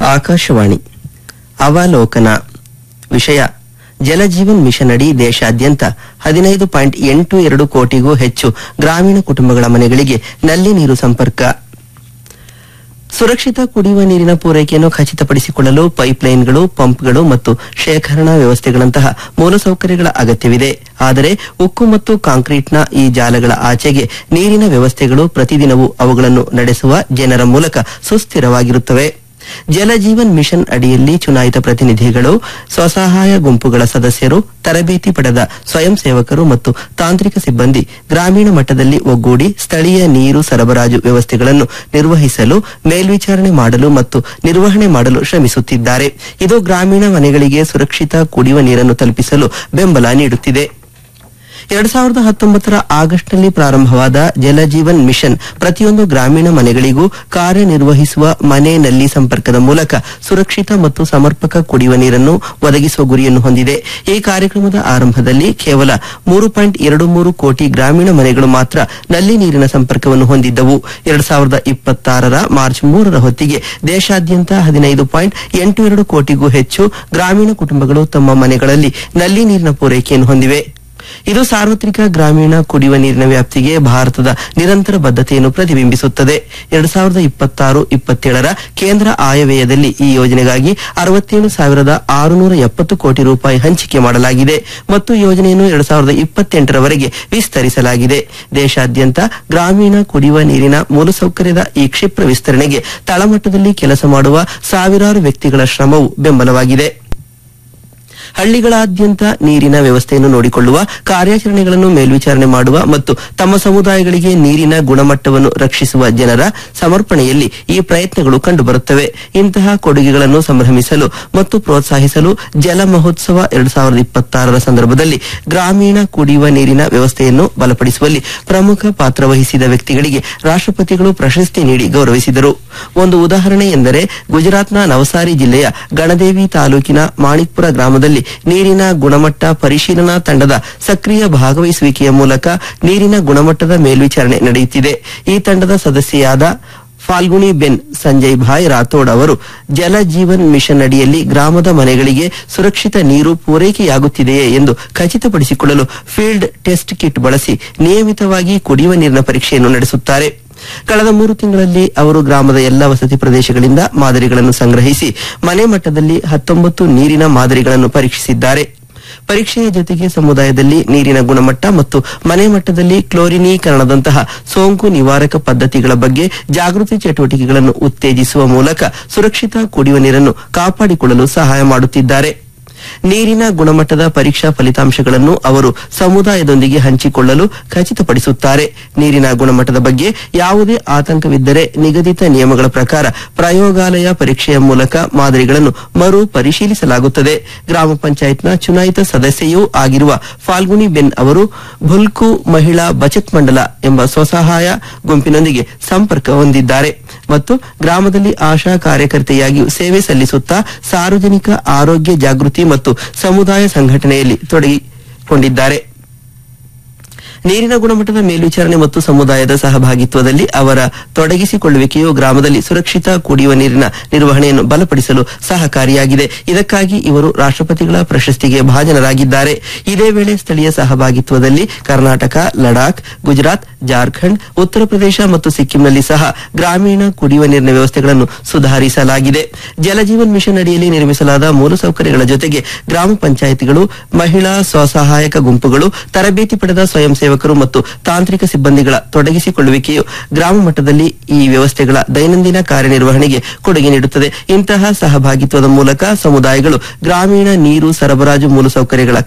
ಆಕಾಶವಾಣಿ ಅವಲೋಕನ ವಿಷಯ ಜಲಜೀವನ್ ಮಿಷನ್ ಅಡಿ ದೇಶಾದ್ಯಂತ ಹದಿನೈದು ಪಾಯಿಂಟ್ ಎಂಟು ಎರಡು ಕೋಟಿಗೂ ಹೆಚ್ಚು ಗ್ರಾಮೀಣ ಕುಟುಂಬಗಳ ಮನೆಗಳಿಗೆ ನಲ್ಲಿ ನೀರು ಸಂಪರ್ಕ ಸುರಕ್ಷಿತ ಕುಡಿಯುವ ನೀರಿನ ಪೂರೈಕೆಯನ್ನು ಖಚಿತಪಡಿಸಿಕೊಳ್ಳಲು ಪೈಪ್ಲೈನ್ಗಳು ಪಂಪ್ಗಳು ಮತ್ತು ಶೇಖರಣಾ ವ್ಯವಸ್ಥೆಗಳಂತಹ ಮೂಲಸೌಕರ್ಯಗಳ ಅಗತ್ಯವಿದೆ ಆದರೆ ಉಕ್ಕು ಮತ್ತು ಕಾಂಕ್ರೀಟ್ನ ಈ ಜಾಲಗಳ ಆಚೆಗೆ ನೀರಿನ ವ್ಯವಸ್ಥೆಗಳು ಪ್ರತಿದಿನವೂ ಅವುಗಳನ್ನು ನಡೆಸುವ ಜನರ ಮೂಲಕ ಸುಸ್ಥಿರವಾಗಿರುತ್ತವೆ ಜಲಜೀವನ್ ಮಿಷನ್ ಅಡಿಯಲ್ಲಿ ಚುನಾಯಿತ ಪ್ರತಿನಿಧಿಗಳು ಸ್ವಸಹಾಯ ಗುಂಪುಗಳ ಸದಸ್ಯರು ತರಬೇತಿ ಪಡೆದ ಸ್ವಯಂ ಸೇವಕರು ಮತ್ತು ತಾಂತ್ರಿಕ ಸಿಬ್ಬಂದಿ ಗ್ರಾಮೀಣ ಮಟ್ಟದಲ್ಲಿ ಒಗ್ಗೂಡಿ ಸ್ಥಳೀಯ ನೀರು ಸರಬರಾಜು ವ್ಯವಸ್ಥೆಗಳನ್ನು ನಿರ್ವಹಿಸಲು ಮೇಲ್ವಿಚಾರಣೆ ಮಾಡಲು ಮತ್ತು ನಿರ್ವಹಣೆ ಮಾಡಲು ಶ್ರಮಿಸುತ್ತಿದ್ದಾರೆ ಇದು ಗ್ರಾಮೀಣ ಮನೆಗಳಿಗೆ ಸುರಕ್ಷಿತ ಕುಡಿಯುವ ನೀರನ್ನು ತಲುಪಿಸಲು ಬೆಂಬಲ ನೀಡುತ್ತಿದೆ ಎರಡ್ ಸಾವಿರದ ಹತ್ತೊಂಬತ್ತರ ಆಗಸ್ಟ್ನಲ್ಲಿ ಪ್ರಾರಂಭವಾದ ಜಲಜೀವನ್ ಮಿಷನ್ ಪ್ರತಿಯೊಂದು ಗ್ರಾಮೀಣ ಮನೆಗಳಿಗೂ ಕಾರ್ಯನಿರ್ವಹಿಸುವ ಮನೆ ನಲ್ಲಿ ಸಂಪರ್ಕದ ಮೂಲಕ ಸುರಕ್ಷಿತ ಮತ್ತು ಸಮರ್ಪಕ ಕುಡಿಯುವ ನೀರನ್ನು ಒದಗಿಸುವ ಗುರಿಯನ್ನು ಹೊಂದಿದೆ ಈ ಕಾರ್ಯಕ್ರಮದ ಆರಂಭದಲ್ಲಿ ಕೇವಲ ಮೂರು ಪಾಯಿಂಟ್ ಎರಡು ಮೂರು ಕೋಟಿ ಗ್ರಾಮೀಣ ಮನೆಗಳು ಮಾತ್ರ ನಲ್ಲಿ ನೀರಿನ ಸಂಪರ್ಕವನ್ನು ಹೊಂದಿದ್ದವು ಎರಡ್ ಸಾವಿರದ ಇಪ್ಪತ್ತಾರರ ಮಾರ್ಚ್ ಮೂರರ ಹೊತ್ತಿಗೆ ದೇಶಾದ್ಯಂತ ಹದಿನೈದು ಪಾಯಿಂಟ್ ಎಂಟು ಎರಡು ಕೋಟಿಗೂ ಹೆಚ್ಚು ಗ್ರಾಮೀಣ ಕುಟುಂಬಗಳು ತಮ್ಮ ಮನೆಗಳಲ್ಲಿ ನಲ್ಲಿ ನೀರಿನ ಪೂರೈಕೆಯನ್ನು ಹೊಂದಿವೆ ಇದು ಸಾರ್ವತ್ರಿಕ ಗ್ರಾಮೀಣ ಕುಡಿಯುವ ನೀರಿನ ವ್ಯಾಪ್ತಿಗೆ ಭಾರತದ ನಿರಂತರ ಬದ್ಧತೆಯನ್ನು ಪ್ರತಿಬಿಂಬಿಸುತ್ತದೆ ಎರಡ್ ಸಾವಿರದ ಇಪ್ಪತ್ತಾರು ಇಪ್ಪತ್ತೇಳರ ಕೇಂದ್ರ ಆಯವ್ಯಯದಲ್ಲಿ ಈ ಯೋಜನೆಗಾಗಿ ಅರವತ್ತೇಳು ಸಾವಿರದ ಆರುನೂರ ಎಪ್ಪತ್ತು ಕೋಟಿ ರೂಪಾಯಿ ಹಂಚಿಕೆ ಮಾಡಲಾಗಿದೆ ಮತ್ತು ಯೋಜನೆಯನ್ನು ಎರಡ್ ಸಾವಿರದ ಇಪ್ಪತ್ತೆಂಟರವರೆಗೆ ವಿಸ್ತರಿಸಲಾಗಿದೆ ದೇಶಾದ್ಯಂತ ಗ್ರಾಮೀಣ ಕುಡಿಯುವ ನೀರಿನ ಮೂಲಸೌಕರ್ಯದ ಈ ಕ್ಷಿಪ್ರ ವಿಸ್ತರಣೆಗೆ ತಳಮಟ್ಟದಲ್ಲಿ ಕೆಲಸ ಮಾಡುವ ಸಾವಿರಾರು ವ್ಯಕ್ತಿಗಳ ಶ್ರಮವು ಬೆಂಬಲವಾಗಿದೆ ಹಳ್ಳಿಗಳಾದ್ಯಂತ ನೀರಿನ ವ್ಯವಸ್ಥೆಯನ್ನು ನೋಡಿಕೊಳ್ಳುವ ಕಾರ್ಯಾಚರಣೆಗಳನ್ನು ಮೇಲ್ವಿಚಾರಣೆ ಮಾಡುವ ಮತ್ತು ತಮ್ಮ ಸಮುದಾಯಗಳಿಗೆ ನೀರಿನ ಗುಣಮಟ್ಟವನ್ನು ರಕ್ಷಿಸುವ ಜನರ ಸಮರ್ಪಣೆಯಲ್ಲಿ ಈ ಪ್ರಯತ್ನಗಳು ಕಂಡುಬರುತ್ತವೆ ಇಂತಹ ಕೊಡುಗೆಗಳನ್ನು ಸಂಭ್ರಮಿಸಲು ಮತ್ತು ಪ್ರೋತ್ಸಾಹಿಸಲು ಜಲ ಮಹೋತ್ಸವ ಎರಡ್ ಸಾವಿರದ ಇಪ್ಪತ್ತಾರರ ಸಂದರ್ಭದಲ್ಲಿ ಗ್ರಾಮೀಣ ಕುಡಿಯುವ ನೀರಿನ ವ್ಯವಸ್ಥೆಯನ್ನು ಬಲಪಡಿಸುವಲ್ಲಿ ಪ್ರಮುಖ ಪಾತ್ರ ವಹಿಸಿದ ವ್ಯಕ್ತಿಗಳಿಗೆ ರಾಷ್ಟ್ರಪತಿಗಳು ಪ್ರಶಸ್ತಿ ನೀಡಿ ಗೌರವಿಸಿದರು ಒಂದು ಉದಾಹರಣೆ ಎಂದರೆ ಗುಜರಾತ್ನ ನವಸಾರಿ ಜಿಲ್ಲೆಯ ಗಣದೇವಿ ತಾಲೂಕಿನ ಮಾಣಿಕ್ಪುರ ಗ್ರಾಮದಲ್ಲಿ ನೀರಿನ ಗುಣಮಟ್ಟ ಪರಿಶೀಲನಾ ತಂಡದ ಸಕ್ರಿಯ ಭಾಗವಹಿಸುವಿಕೆಯ ಮೂಲಕ ನೀರಿನ ಗುಣಮಟ್ಟದ ಮೇಲ್ವಿಚಾರಣೆ ನಡೆಯುತ್ತಿದೆ ಈ ತಂಡದ ಸದಸ್ಯೆಯಾದ ಫಾಲ್ಗುಣಿ ಬೆನ್ ಸಂಜಯ್ ಭಾಯ್ ರಾಥೋಡ್ ಅವರು ಜಲ ಜೀವನ್ ಮಿಷನ್ ಅಡಿಯಲ್ಲಿ ಗ್ರಾಮದ ಮನೆಗಳಿಗೆ ಸುರಕ್ಷಿತ ನೀರು ಪೂರೈಕೆಯಾಗುತ್ತಿದೆಯೇ ಎಂದು ಖಚಿತಪಡಿಸಿಕೊಳ್ಳಲು ಫೀಲ್ಡ್ ಟೆಸ್ಟ್ ಕಿಟ್ ಬಳಸಿ ನಿಯಮಿತವಾಗಿ ಕುಡಿಯುವ ನೀರಿನ ಪರೀಕ್ಷೆಯನ್ನು ನಡೆಸುತ್ತಾರೆ ಕಳೆದ ಮೂರು ತಿಂಗಳಲ್ಲಿ ಅವರು ಗ್ರಾಮದ ಎಲ್ಲ ವಸತಿ ಪ್ರದೇಶಗಳಿಂದ ಮಾದರಿಗಳನ್ನು ಸಂಗ್ರಹಿಸಿ ಮನೆ ಮಟ್ಟದಲ್ಲಿ ಹತ್ತೊಂಬತ್ತು ನೀರಿನ ಮಾದರಿಗಳನ್ನು ಪರೀಕ್ಷಿಸಿದ್ದಾರೆ ಪರೀಕ್ಷೆಯ ಜೊತೆಗೆ ಸಮುದಾಯದಲ್ಲಿ ನೀರಿನ ಗುಣಮಟ್ಟ ಮತ್ತು ಮನೆ ಮಟ್ಟದಲ್ಲಿ ಕ್ಲೋರಿನೀಕರಣದಂತಹ ಸೋಂಕು ನಿವಾರಕ ಪದ್ಧತಿಗಳ ಬಗ್ಗೆ ಜಾಗೃತಿ ಚಟುವಟಿಕೆಗಳನ್ನು ಉತ್ತೇಜಿಸುವ ಮೂಲಕ ಸುರಕ್ಷಿತ ಕುಡಿಯುವ ನೀರನ್ನು ಕಾಪಾಡಿಕೊಳ್ಳಲು ಸಹಾಯ ಮಾಡುತ್ತಿದ್ದಾರೆ ನೀರಿನ ಗುಣಮಟ್ಟದ ಪರೀಕ್ಷಾ ಫಲಿತಾಂಶಗಳನ್ನು ಅವರು ಸಮುದಾಯದೊಂದಿಗೆ ಹಂಚಿಕೊಳ್ಳಲು ಖಚಿತಪಡಿಸುತ್ತಾರೆ ನೀರಿನ ಗುಣಮಟ್ಟದ ಬಗ್ಗೆ ಯಾವುದೇ ಆತಂಕವಿದ್ದರೆ ನಿಗದಿತ ನಿಯಮಗಳ ಪ್ರಕಾರ ಪ್ರಯೋಗಾಲಯ ಪರೀಕ್ಷೆಯ ಮೂಲಕ ಮಾದರಿಗಳನ್ನು ಮರು ಪರಿಶೀಲಿಸಲಾಗುತ್ತದೆ ಗ್ರಾಮ ಪಂಚಾಯತ್ನ ಚುನಾಯಿತ ಸದಸ್ಯೆಯೂ ಆಗಿರುವ ಫಾಲ್ಗುಣಿ ಬೆನ್ ಅವರು ಭುಲ್ಕು ಮಹಿಳಾ ಬಚತ್ ಮಂಡಲ ಎಂಬ ಸ್ವಸಹಾಯ ಗುಂಪಿನೊಂದಿಗೆ ಸಂಪರ್ಕ ಹೊಂದಿದ್ದಾರೆ ಮತ್ತು ಗ್ರಾಮದಲ್ಲಿ ಆಶಾ ಕಾರ್ಯಕರ್ತೆಯಾಗಿಯೂ ಸೇವೆ ಸಲ್ಲಿಸುತ್ತಾ ಸಾರ್ವಜನಿಕ ಆರೋಗ್ಯ ಜಾಗೃತಿ ಮತ್ತು ಸಮುದಾಯ ಸಂಘಟನೆಯಲ್ಲಿ ತೊಡಗಿಕೊಂಡಿದ್ದಾರೆ ನೀರಿನ ಗುಣಮಟ್ಟದ ಮೇಲ್ವಿಚಾರಣೆ ಮತ್ತು ಸಮುದಾಯದ ಸಹಭಾಗಿತ್ವದಲ್ಲಿ ಅವರ ತೊಡಗಿಸಿಕೊಳ್ಳುವಿಕೆಯು ಗ್ರಾಮದಲ್ಲಿ ಸುರಕ್ಷಿತ ಕುಡಿಯುವ ನೀರಿನ ನಿರ್ವಹಣೆಯನ್ನು ಬಲಪಡಿಸಲು ಸಹಕಾರಿಯಾಗಿದೆ ಇದಕ್ಕಾಗಿ ಇವರು ರಾಷ್ಟ್ರಪತಿಗಳ ಪ್ರಶಸ್ತಿಗೆ ಭಾಜನರಾಗಿದ್ದಾರೆ ಇದೇ ವೇಳೆ ಸ್ಥಳೀಯ ಸಹಭಾಗಿತ್ವದಲ್ಲಿ ಕರ್ನಾಟಕ ಲಡಾಖ್ ಗುಜರಾತ್ ಜಾರ್ಖಂಡ್ ಉತ್ತರ ಪ್ರದೇಶ ಮತ್ತು ಸಿಕ್ಕಿಂನಲ್ಲಿ ಸಹ ಗ್ರಾಮೀಣ ಕುಡಿಯುವ ನೀರಿನ ವ್ಯವಸ್ಥೆಗಳನ್ನು ಸುಧಾರಿಸಲಾಗಿದೆ ಜಲಜೀವನ್ ಮಿಷನ್ ಅಡಿಯಲ್ಲಿ ನಿರ್ಮಿಸಲಾದ ಮೂಲಸೌಕರ್ಯಗಳ ಜೊತೆಗೆ ಗ್ರಾಮ ಪಂಚಾಯಿತಿಗಳು ಮಹಿಳಾ ಸ್ವಸಹಾಯಕ ಗುಂಪುಗಳು ತರಬೇತಿ ಪಡೆದ ಸ್ವಯಂ ಸೇವಕರು ಮತ್ತು ತಾಂತ್ರಿಕ ಸಿಬ್ಬಂದಿಗಳ ತೊಡಗಿಸಿಕೊಳ್ಳುವಿಕೆಯು ಗ್ರಾಮ ಮಟ್ಟದಲ್ಲಿ ಈ ವ್ಯವಸ್ಥೆಗಳ ದೈನಂದಿನ ಕಾರ್ಯನಿರ್ವಹಣೆಗೆ ಕೊಡುಗೆ ನೀಡುತ್ತದೆ ಇಂತಹ ಸಹಭಾಗಿತ್ವದ ಮೂಲಕ ಸಮುದಾಯಗಳು ಗ್ರಾಮೀಣ ನೀರು ಸರಬರಾಜು ಮೂಲಸೌಕರ್ಯಗಳ